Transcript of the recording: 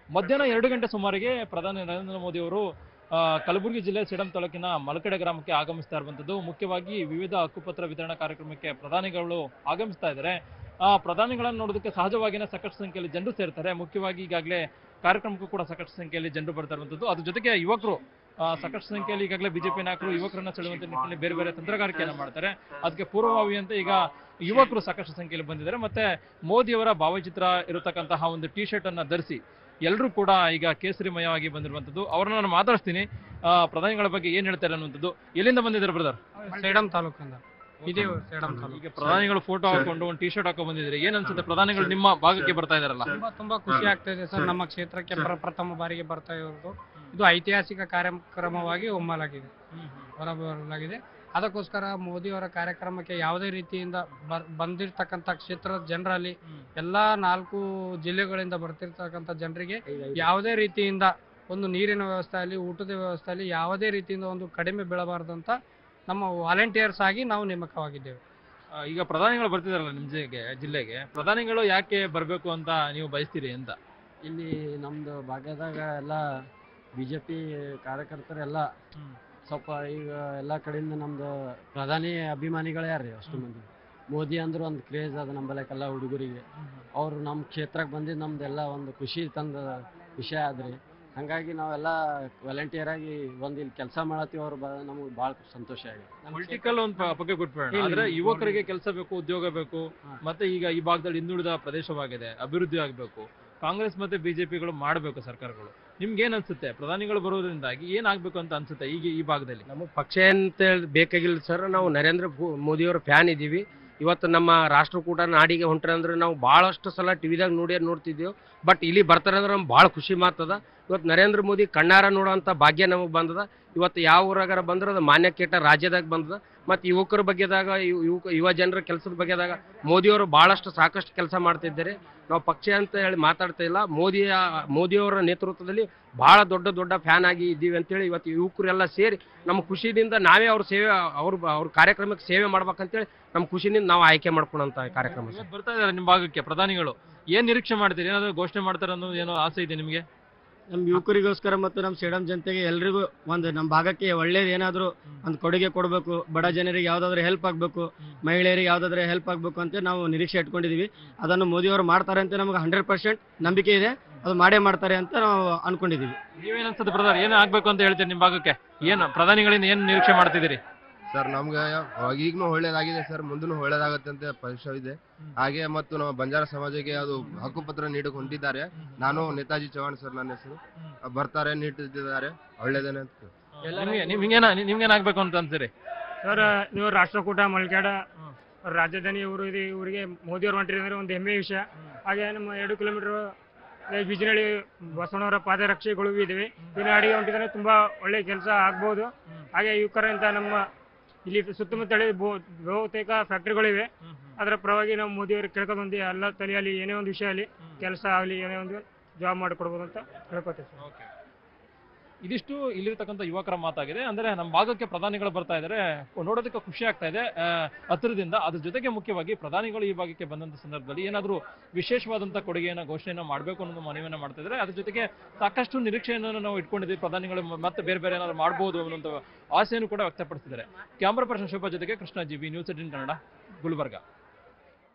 ಮಧ್ಯಾಹ್ನ ಎರಡು ಗಂಟೆ ಸುಮಾರಿಗೆ ಪ್ರಧಾನಿ ನರೇಂದ್ರ ಮೋದಿ ಅವರು ಆ, ಕಲಬುರಗಿ ಜಿಲ್ಲೆ ಸೇಡಂ ತಾಲೂಕಿನ ಮಲಕಡೆ ಗ್ರಾಮಕ್ಕೆ ಆಗಮಿಸ್ತಾ ಇರುವಂತದ್ದು ಮುಖ್ಯವಾಗಿ ವಿವಿಧ ಹಕ್ಕುಪತ್ರ ವಿತರಣಾ ಕಾರ್ಯಕ್ರಮಕ್ಕೆ ಪ್ರಧಾನಿಗಳು ಆಗಮಿಸ್ತಾ ಇದ್ದಾರೆ ಆ ಪ್ರಧಾನಿಗಳನ್ನು ನೋಡೋದಕ್ಕೆ ಸಹಜವಾಗಿಯೇ ಸಾಕಷ್ಟು ಸಂಖ್ಯೆಯಲ್ಲಿ ಜನರು ಸೇರ್ತಾರೆ ಮುಖ್ಯವಾಗಿ ಈಗಾಗಲೇ ಕಾರ್ಯಕ್ರಮಕ್ಕೂ ಕೂಡ ಸಾಕಷ್ಟು ಸಂಖ್ಯೆಯಲ್ಲಿ ಜನರು ಬರ್ತಾ ಇರುವಂತದ್ದು ಅದ್ರ ಜೊತೆಗೆ ಯುವಕರು ಆ, ಸಾಕಷ್ಟು ಸಂಖ್ಯೆಯಲ್ಲಿ ಈಗಾಗಲೇ ಬಿಜೆಪಿ ನಾಯಕರು ಯುವಕರನ್ನ ಸೆಳೆಯುವಂತ ನಿಟ್ಟಿನಲ್ಲಿ ಬೇರೆ ಬೇರೆ ತಂತ್ರಗಾರಿಕೆಯನ್ನು ಮಾಡ್ತಾರೆ ಅದಕ್ಕೆ ಪೂರ್ವಭಾವಿ ಅಂತ ಈಗ ಯುವಕರು ಸಾಕಷ್ಟು ಸಂಖ್ಯೆಯಲ್ಲಿ ಬಂದಿದ್ದಾರೆ ಮತ್ತೆ ಮೋದಿಯವರ ಭಾವಚಿತ್ರ ಇರತಕ್ಕಂತಹ ಒಂದು ಟಿ ಶರ್ಟ್ ಅನ್ನ ಧರಿಸಿ ಎಲ್ಲರೂ ಕೂಡ ಈಗ ಕೇಸರಿಮಯವಾಗಿ ಬಂದಿರುವಂತದ್ದು ಅವ್ರನ್ನ ನಾನು ಮಾತಾಡ್ತೀನಿ ಆ, ಪ್ರಧಾನಿಗಳ ಬಗ್ಗೆ ಏನ್ ಹೇಳ್ತಾರೆ ಅನ್ನುವಂಥದ್ದು ಎಲ್ಲಿಂದ ಬಂದಿದ್ದಾರೆ ಬ್ರದರ್ ಸೇಡಂ ತಾಲೂಕಿಂದ ಇದೇ ಸೇಡಂ ತಾಲೂಕು ಈಗ ಪ್ರಧಾನಿಗಳು ಫೋಟೋ ಹಾಕೊಂಡು ಒಂದು ಟಿ ಶರ್ಟ್ ಹಾಕೊಂಡು ಬಂದಿದ್ದಾರೆ ಏನ್ ಅನ್ಸುತ್ತೆ ಪ್ರಧಾನಿಗಳು ನಿಮ್ಮ ಭಾಗಕ್ಕೆ ಬರ್ತಾ ಇದಾರಲ್ಲ ತುಂಬಾ ತುಂಬಾ ಖುಷಿ ಆಗ್ತಾ ಇದೆ ಸರ್ ನಮ್ಮ ಕ್ಷೇತ್ರಕ್ಕೆ ಪ್ರ- ಪ್ರಥಮ ಬಾರಿಗೆ ಬರ್ತಾ ಇರೋದು ಇದು ಐತಿಹಾಸಿಕ ಕಾರ್ಯಕ್ರಮವಾಗಿ ಒಮ್ಮಲಾಗಿದೆ ಹೊರಬರಲಾಗಿದೆ ಅದಕ್ಕೋಸ್ಕರ ಮೋದಿಯವರ ಕಾರ್ಯಕ್ರಮಕ್ಕೆ ಯಾವುದೇ ರೀತಿಯಿಂದ ಬರ್ ಬಂದಿರತಕ್ಕಂಥ ಕ್ಷೇತ್ರದ ಜನರಲ್ಲಿ ಎಲ್ಲಾ ನಾಲ್ಕು ಜಿಲ್ಲೆಗಳಿಂದ ಬರ್ತಿರ್ತಕ್ಕಂಥ ಜನರಿಗೆ ಯಾವುದೇ ರೀತಿಯಿಂದ ಒಂದು ನೀರಿನ ವ್ಯವಸ್ಥೆ ಆಗಲಿ ಊಟದ ವ್ಯವಸ್ಥೆ ಆಗಲಿ ಯಾವುದೇ ರೀತಿಯಿಂದ ಒಂದು ಕಡಿಮೆ ಬೀಳಬಾರ್ದಂತ ನಮ್ಮ ವಾಲಂಟಿಯರ್ಸ್ ಆಗಿ ನಾವು ನೇಮಕವಾಗಿದ್ದೇವೆ ಆ, ಈಗ ಪ್ರಧಾನಿಗಳು ಬರ್ತಿದಾರಲ್ಲ ನಿಮ್ ಜಿಲ್ಲೆಗೆ ಜಿಲ್ಲೆಗೆ ಪ್ರಧಾನಿಗಳು ಯಾಕೆ ಬರ್ಬೇಕು ಅಂತ ನೀವು ಬಯಸ್ತೀರಿ ಅಂತ ಇಲ್ಲಿ ನಮ್ದು ಭಾಗದಾಗ ಎಲ್ಲ ಬಿ ಜೆ ಪಿ ಕಾರ್ಯಕರ್ತರೆಲ್ಲ ಹ್ಮ್. ಸ್ವಲ್ಪ ಈಗ ಎಲ್ಲ ಕಡೆಯಿಂದ ನಮ್ದು ಪ್ರಧಾನಿ ಅಭಿಮಾನಿಗಳೇ ಯಾರ್ರಿ ಅಷ್ಟು ಮಂದಿ ಮೋದಿ ಅಂದ್ರೆ ಒಂದು ಕ್ರೇಜ್ ಅದ ನಂಬಲಕ್ಕೆಲ್ಲ ಹುಡುಗರಿಗೆ ಅವರು ನಮ್ಮ ಕ್ಷೇತ್ರಕ್ಕೆ ಬಂದಿದ್ದು ನಮ್ದೆಲ್ಲ ಒಂದು ಖುಷಿ ತಂದ ವಿಷಯ ಆದ್ರಿ ಹಂಗಾಗಿ ನಾವೆಲ್ಲ ವಾಲಂಟಿಯರ್ ಆಗಿ ಒಂದು ಇಲ್ಲಿ ಕೆಲಸ ಮಾಡತ್ತೀವಿ ಅವ್ರು ಬ ನಮಗೆ ಭಾಳ ಸಂತೋಷ ಆಗಿದೆ ಪೊಲಿಟಿಕಲ್ ಒಂದು ಪ- ಬಗ್ಗೆ ಬಿಟ್ಬಿಡೋಣ ಇಲ್ಲ, ಆದ್ರೆ ಇಲ್ಲ. ಯುವಕರಿಗೆ ಕೆಲಸ ಬೇಕು ಉದ್ಯೋಗ ಬೇಕು ಹಾ. ಮತ್ತೆ ಈಗ ಈ ಭಾಗದಲ್ಲಿ ಹಿಂದುಳಿದ ಪ್ರದೇಶವಾಗಿದೆ ಅಭಿವೃದ್ಧಿ ಆಗಬೇಕು ಕಾಂಗ್ರೆಸ್ ಮತ್ತೆ ಬಿಜೆಪಿಗಳು ಮಾಡಬೇಕು ಸರ್ಕಾರಗಳು ನಿಮ್ಗೆ ಏನ್ ಅನ್ಸುತ್ತೆ ಪ್ರಧಾನಿಗಳು ಬರೋದ್ರಿಂದಾಗಿ ಏನಾಗ್ಬೇಕು ಅಂತ ಅನ್ಸುತ್ತೆ ಈಗ ಈ ಭಾಗದಲ್ಲಿ ನಮಗೆ ಪಕ್ಷ ಅಂತ ಹೇಳಿ ಬೇಕಾಗಿಲ್ಲ ಸರ್ ನಾವು ನರೇಂದ್ರ ಭೂ- ಮೋದಿಯವರ ಫ್ಯಾನ್ ಇದ್ದೀವಿ ಇವತ್ತು ನಮ್ಮ ರಾಷ್ಟ್ರಕೂಟ ನಾಡಿಗೆ ಹೊಂಟ್ರೆ ಅಂದ್ರೆ ನಾವು ಭಾಳಷ್ಟು ಸಲ ಟಿವಿದಾಗ ನೋಡಿ ನೋಡ್ತಿದ್ದೀವಿ ಬಟ್ ಇಲ್ಲಿ ಬರ್ತಾರೆ ಅಂದ್ರೆ ನಮ್ಗೆ ಭಾಳ ಖುಷಿ ಮಾತದ ಇವತ್ತು ನರೇಂದ್ರ ಮೋದಿ ಕಣ್ಣಾರ ನೋಡೋಂಥ ಭಾಗ್ಯ ನಮಗೆ ಬಂದದ ಇವತ್ತು ಯಾವ ಊರಾಗಾರ ಬಂದ್ರೆ ಅದು ಮಾನ್ಯ ಕೇಟ ರಾಜ್ಯದಾಗ ಬಂದದ ಮತ್ತು ಯುವಕರ ಬಗ್ಗೆದಾಗ ಯು- ಯುವಕ ಯುವ ಜನರ ಕೆಲಸದ ಬಗ್ಗೆದಾಗ ಮೋದಿಯವರು ಭಾಳಷ್ಟು ಸಾಕಷ್ಟು ಕೆಲಸ ಮಾಡ್ತಿದ್ದಾರೆ ನಾವು ಪಕ್ಷ ಅಂತ ಹೇಳಿ ಮಾತಾಡ್ತಾ ಇಲ್ಲ ಮೋದಿಯ ಮೋದಿಯವರ ನೇತೃತ್ವದಲ್ಲಿ ಭಾಳ ದೊಡ್ಡ ದೊಡ್ಡ ಫ್ಯಾನ್ ಆಗಿ ಇದ್ದೀವಿ ಅಂತೇಳಿ ಇವತ್ತು ಯುವಕರೆಲ್ಲ ಸೇರಿ ನಮ್ಮ ಖುಷಿಯಿಂದ ನಾವೇ ಅವ್ರ ಸೇವೆ ಅವ್ರ ಅವ್ರ ಕಾರ್ಯಕ್ರಮಕ್ಕೆ ಸೇವೆ ಮಾಡ್ಬೇಕಂತೇಳಿ ನಮ್ಮ ಖುಷಿನಿಂದ ನಾವು ಆಯ್ಕೆ ಮಾಡ್ಕೊಳಂತ ಕಾರ್ಯಕ್ರಮ ಸರ್ ಇವತ್ತು ಬರ್ತಾ ಇದಾರೆ ನಿಮ್ ಭಾಗಕ್ಕೆ ಪ್ರಧಾನಿಗಳು ಏನ್ ನಿರೀಕ್ಷೆ ಮಾಡ್ತೀರಿ ಏನಾದ್ರು ಘೋಷಣೆ ಮಾಡ್ತಾರೆ ಅನ್ನೋ ಏನೋ ಆಸೆ ಇದೆ ನಿಮ್ಗೆ ನಮ್ಮ ಯುವಕರಿಗೋಸ್ಕರ ಮತ್ತು ನಮ್ಮ ಸೇಡಂ ಜನತೆಗೆ ಎಲ್ರಿಗೂ ಒಂದು ನಮ್ಮ ಭಾಗಕ್ಕೆ ಒಳ್ಳೇದು ಏನಾದರೂ ಒಂದು ಕೊಡುಗೆ ಕೊಡಬೇಕು ಬಡ ಜನರಿಗೆ ಯಾವುದಾದ್ರೂ ಹೆಲ್ಪ್ ಆಗಬೇಕು ಮಹಿಳೆಯರಿಗೆ ಯಾವುದಾದ್ರೂ ಹೆಲ್ಪ್ ಆಗಬೇಕು ಅಂತ ನಾವು ನಿರೀಕ್ಷೆ ಇಟ್ಕೊಂಡಿದ್ದೀವಿ ಅದನ್ನು ಮೋದಿಯವರು ಮಾಡ್ತಾರೆ ಅಂತ ನಮಗೆ ಹಂಡ್ರೆಡ್ ಪರ್ಸೆಂಟ್ ನಂಬಿಕೆ ಇದೆ ಅದು ಮಾಡೇ ಮಾಡ್ತಾರೆ ಅಂತ ನಾವು ಅನ್ಕೊಂಡಿದ್ದೀವಿ ನೀವೇನ್ ಅನ್ಸುತ್ತೆ ಬ್ರದರ್ ಏನ್ ಆಗ್ಬೇಕು ಅಂತ ಹೇಳ್ತೀರಿ ನಿಮ್ ಭಾಗಕ್ಕೆ ಏನ್ ಪ್ರಧಾನಿಗಳಿಂದ ಏನ್ ನಿರೀಕ್ಷೆ ಮಾಡ್ತಿದ್ದೀರಿ ಸರ್ ನಮ್ಗೆ ಈಗಲೂ ಒಳ್ಳೇದಾಗಿದೆ ಸರ್ ಮುಂದೂ ಒಳ್ಳೇದಾಗುತ್ತೆ ಅಂತ ಪರೀಕ್ಷೆ ಇದೆ ಹಾಗೆ ಮತ್ತು ನಮ್ಮ ಬಂಜಾರ ಸಮಾಜಕ್ಕೆ ಅದು ಹಕ್ಕುಪತ್ರ ನೀಡಕ್ಕೆ ಹೊಂಟಿದ್ದಾರೆ ನಾನು ನೇತಾಜಿ ಚೌಹಾಣ್ ಸರ್ ನನ್ನ ಹೆಸರು ಬರ್ತಾರೆ ನೀಡುತ್ತಿದ್ದಾರೆ ಒಳ್ಳೇದೇನೆ ಅಂತ ನಿಮ್ಗೆ ನಿಮ್ಗೇನ ನಿಮ್ಗೇನ್ ಆಗ್ಬೇಕು ಅಂತ ಅನ್ಸಿರಿ ಸರ್ ನೀವು ರಾಷ್ಟ್ರಕೂಟ ಮಲ್ಕ್ಯಾಡ ರಾಜಧಾನಿ ಊರು ಇದೆ ಊರಿಗೆ ಮೋದಿ ಅವರು ಹೊಂಟಿದ್ರೆ ಒಂದು ಹೆಮ್ಮೆಯ ವಿಷಯ ಹಾಗೆ ನಮ್ಮ ಎರಡು ಕಿಲೋಮೀಟರ್ ಬಿಜಿನಳ್ಳಿ ಬಸವಣ್ಣವರ ಪಾದರಕ್ಷೆಗಳು ಇದಾವೆ ಇದನ್ನ ಅಡಿಗೆ ಹೊಂಟಿದ್ರೆ ತುಂಬಾ ಒಳ್ಳೆ ಕೆಲಸ ಆಗ್ಬೋದು ಹಾಗೆ ಯುವಕರಂತ ನಮ್ಮ ಇಲ್ಲಿ ಸುತ್ತಮುತ್ತಲ ಬಹು- ಬಹುತೇಕ ಫ್ಯಾಕ್ಟ್ರಿಗಳಿವೆ ಅದರ ಪರವಾಗಿ ನಾವು ಮೋದಿ ಅವರು ಕೇಳ್ಕೊಂಡ್ಬಂದು ಎಲ್ಲ ತಲೆಯಲ್ಲಿ ಏನೇ ಒಂದು ವಿಷಯ ಆಗಲಿ ಕೆಲಸ ಆಗಲಿ ಏನೇ ಒಂದು ಜಾಬ್ ಮಾಡಿಕೊಡ್ಬೋದು ಅಂತ ಹೇಳ್ಕೊತೇವೆ ಸರ್ ಇದಿಷ್ಟು ಇಲ್ಲಿರ್ತಕ್ಕಂಥ ಯುವಕರ ಮಾತಾಗಿದೆ ಅಂದ್ರೆ ನಮ್ಮ ಭಾಗಕ್ಕೆ ಪ್ರಧಾನಿಗಳು ಬರ್ತಾ ಇದ್ದಾರೆ ನೋಡೋದಕ್ಕೆ ಖುಷಿ ಆಗ್ತಾ ಇದೆ ಆ, ಹತ್ತಿರದಿಂದ ಅದ್ರ ಜೊತೆಗೆ ಮುಖ್ಯವಾಗಿ ಪ್ರಧಾನಿಗಳು ಈ ಭಾಗಕ್ಕೆ ಬಂದಂತ ಸಂದರ್ಭದಲ್ಲಿ ಏನಾದರೂ ವಿಶೇಷವಾದಂಥ ಕೊಡುಗೆಯನ್ನು ಘೋಷಣೆಯನ್ನು ಮಾಡಬೇಕು ಅನ್ನೋದು ಮನವಿಯನ್ನು ಮಾಡ್ತಾ ಇದ್ದಾರೆ ಅದ್ರ ಜೊತೆಗೆ ಸಾಕಷ್ಟು ನಿರೀಕ್ಷೆಯನ್ನು ನಾವು ಇಟ್ಕೊಂಡಿದ್ದೀವಿ ಪ್ರಧಾನಿಗಳು ಮ- ಮತ್ತೆ ಬೇರೆ ಬೇರೆ ಏನಾದ್ರು ಮಾಡ್ಬೋದು ಅನ್ನೋಂಥ ಆಸೆಯನ್ನು ಕೂಡ ವ್ಯಕ್ತಪಡಿಸಿದ್ದಾರೆ ಕ್ಯಾಮ್ರಾ ಪರ್ಸನ್ ಶೋಭಾ ಜೊತೆಗೆ Krishna G B news eighteen Kannada Gulbarga